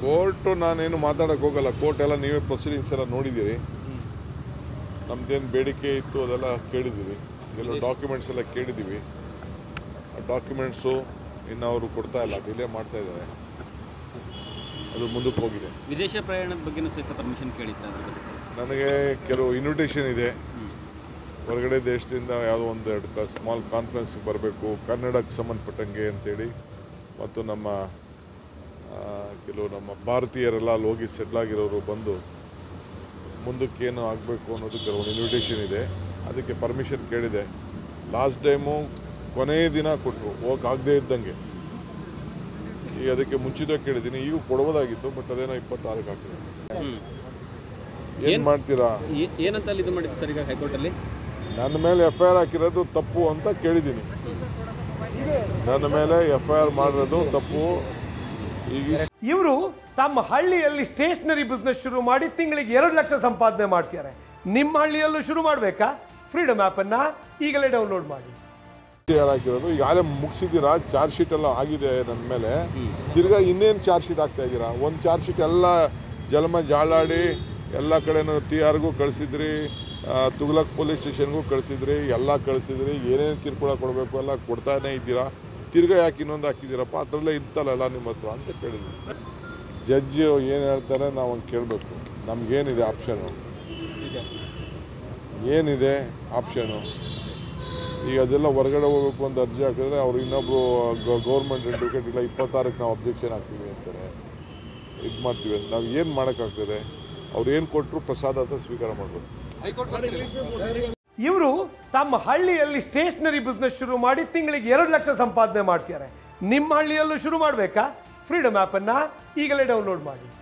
court ನಾನೇನು ಮಾತಾಡೋಕ್ಕೆ ಹೋಗಲ್ಲ ಕೋರ್ಟ್ ಎಲ್ಲ ನೀವೇ ಪ್ರೊಸೀಡಿಂಗ್ಸ್ ಎಲ್ಲ ನೋಡಿದ್ದೀರಿ ನಮ್ದೇನು ಬೇಡಿಕೆ ಇತ್ತು ಅದೆಲ್ಲ ಕೇಳಿದ್ದೀರಿ ಕೆಲವು ಡಾಕ್ಯುಮೆಂಟ್ಸ್ ಎಲ್ಲ ಕೇಳಿದ್ದೀವಿ ಆ ಡಾಕ್ಯುಮೆಂಟ್ಸು ಇನ್ನು ಅವರು ಕೊಡ್ತಾ ಇಲ್ಲ ಡಿಲೇ ಮಾಡ್ತಾ ಇದ್ದಾರೆ ಅದು ಮುಂದಕ್ಕೆ ಹೋಗಿದೆ ವಿದೇಶ ಪ್ರಯಾಣದ ಬಗ್ಗೆನೂ ಸಹಿತ ಪರ್ಮಿಷನ್ ಕೇಳಿದ್ದೆ ಅದ್ರ ಬಗ್ಗೆ ನನಗೆ ಕೆಲವು ಇನ್ವಿಟೇಷನ್ ಇದೆ ಹೊರಗಡೆ ದೇಶದಿಂದ ಯಾವುದೋ ಒಂದು ಎರಡು ಸ್ಮಾಲ್ ಕಾನ್ಫರೆನ್ಸ್ಗೆ ಬರಬೇಕು ಕನ್ನಡಕ್ಕೆ ಸಂಬಂಧಪಟ್ಟಂಗೆ ಅಂತೇಳಿ ಮತ್ತು ನಮ್ಮ ಆ, ಕೆಲವು ನಮ್ಮ ಭಾರತೀಯರೆಲ್ಲ ಅಲ್ಲಿ ಹೋಗಿ ಸೆಟ್ಲ್ ಆಗಿರೋರು ಬಂದು ಮುಂದಕ್ಕೇನು ಆಗಬೇಕು ಅನ್ನೋದು ಕೆಲವೊಂದು ಇನ್ವಿಟೇಷನ್ ಇದೆ ಅದಕ್ಕೆ ಪರ್ಮಿಷನ್ ಕೇಳಿದೆ ಲಾಸ್ಟ್ ಟೈಮು ಕೊನೆಯ ದಿನ ಕೊಟ್ಟರು ಹೋಗಕ್ಕೆ ಇದ್ದಂಗೆ ಈಗ ಅದಕ್ಕೆ ಮುಂಚಿತ ಕೇಳಿದ್ದೀನಿ ಈಗ ಕೊಡ್ಬೋದಾಗಿತ್ತು ಬಟ್ ಅದೇನೋ ಇಪ್ಪತ್ತಾರಕ್ಕೆ ಹಾಕಿದೆ ಏನು ಮಾಡ್ತೀರಾ ಏ- ಏನಂತ ಅಲ್ಲಿ ಇದು ಮಾಡಿದ್ದು ಸರ್ ಈಗ ಹೈಕೋರ್ಟಲ್ಲಿ ನನ್ನ ಮೇಲೆ ಎಫ್ ಐ ಆರ್ ಹಾಕಿರೋದು ತಪ್ಪು ಅಂತ ಕೇಳಿದ್ದೀನಿ ನನ್ನ ಮೇಲೆ ಎಫ್ ಐ ಆರ್ ಮಾಡಿರೋದು ತಪ್ಪು ಈಗ ಈ ಇವರು ತಮ್ಮ ಹಳ್ಳಿಯಲ್ಲಿ ಸ್ಟೇಷನರಿ ಬಿಸ್ನೆಸ್ ಶುರು ಮಾಡಿ ತಿಂಗಳಿಗೆ ಎರಡು ಲಕ್ಷ ಸಂಪಾದನೆ ಮಾಡ್ತಾರೆ ನಿಮ್ಮ ಹಳ್ಳಿಯಲ್ಲೂ ಶುರು ಮಾಡಬೇಕಾ ಫ್ರೀಡಮ್ ಆ್ಯಪನ್ನು ಈಗಲೇ ಡೌನ್ಲೋಡ್ ಮಾಡಿ ಯಾರು ಹಾಕಿರೋದು ಈಗಾಗಲೇ ಮುಗಿಸಿದ್ದೀರಾ ಚಾರ್ಜ್ ಶೀಟ್ ಎಲ್ಲ ಆಗಿದೆ ನನ್ನ ಮೇಲೆ ತಿರ್ಗಾ ಇನ್ನೇನು ಚಾರ್ಜ್ ಶೀಟ್ ಹಾಕ್ತಾ ಇದ್ದೀರಾ ಒಂದು ಚಾರ್ಜ್ ಶೀಟ್ ಎಲ್ಲ ಜಲಮ ಜಾಳಾಡಿ ಎಲ್ಲ ಕಡೆನೂ ಟಿ ಆರ್ಗೂ ಕಳಿಸಿದ್ರಿ ಆ, ತುಗ್ಲಕ್ ಪೊಲೀಸ್ ಸ್ಟೇಷನ್ಗೂ ಕಳಿಸಿದ್ರಿ ಎಲ್ಲ ಕಳಿಸಿದ್ರಿ ಏನೇನು ಕಿರುಕುಳ ಕೊಡಬೇಕು ಎಲ್ಲ ಕೊಡ್ತಾನೆ ಇದ್ದೀರಾ ತಿರ್ಗಾ ಯಾಕೆ ಇನ್ನೊಂದು ಹಾಕಿದ್ದೀರಪ್ಪ ಅದರಲ್ಲೇ ಇರ್ತಲ್ಲ ನಿಮ್ಮ ಹತ್ರ ಅಂತ ಕೇಳಿದ್ವಿ ಜಡ್ಜ್ ಏನು ಹೇಳ್ತಾರೆ ನಾವು ಹಂಗೆ ಕೇಳಬೇಕು ನಮಗೇನಿದೆ ಆಪ್ಷನು ಏನಿದೆ ಆಪ್ಷನು ಈಗ ಅದೆಲ್ಲ ಹೊರಗಡೆ ಹೋಗ್ಬೇಕು ಅಂತ ಅರ್ಜಿ ಹಾಕಿದ್ರೆ ಅವ್ರು ಇನ್ನೊಬ್ರು ಗೌರ್ಮೆಂಟ್ ಅಡ್ವೊಕೇಟ್ ಇಲ್ಲ ಇಪ್ಪತ್ತಾರಕ್ಕೆ ನಾವು ಅಬ್ಜೆಕ್ಷನ್ ಹಾಕ್ತೀವಿ ಅಂತಾರೆ ಇದು ಮಾಡ್ತೀವಿ ಅಂತ ನಾವು ಏನು ಮಾಡೋಕ್ಕಾಗ್ತದೆ ಅವ್ರು ಏನು ಕೊಟ್ಟರು ಪ್ರಸಾದ ಅಂತ ಸ್ವೀಕಾರ ಮಾಡಬೇಕು ಇವರು ತಮ್ಮ ಹಳ್ಳಿಯಲ್ಲಿ ಸ್ಟೇಷನರಿ ಬಿಸ್ನೆಸ್ ಶುರು ಮಾಡಿ ತಿಂಗಳಿಗೆ ಎರಡು ಲಕ್ಷ ಸಂಪಾದನೆ ಮಾಡ್ತಾರೆ ನಿಮ್ಮ ಹಳ್ಳಿಯಲ್ಲೂ ಶುರು ಮಾಡಬೇಕಾ ಫ್ರೀಡಮ್ ಆ್ಯಪನ್ನು ಈಗಲೇ ಡೌನ್ಲೋಡ್ ಮಾಡಿ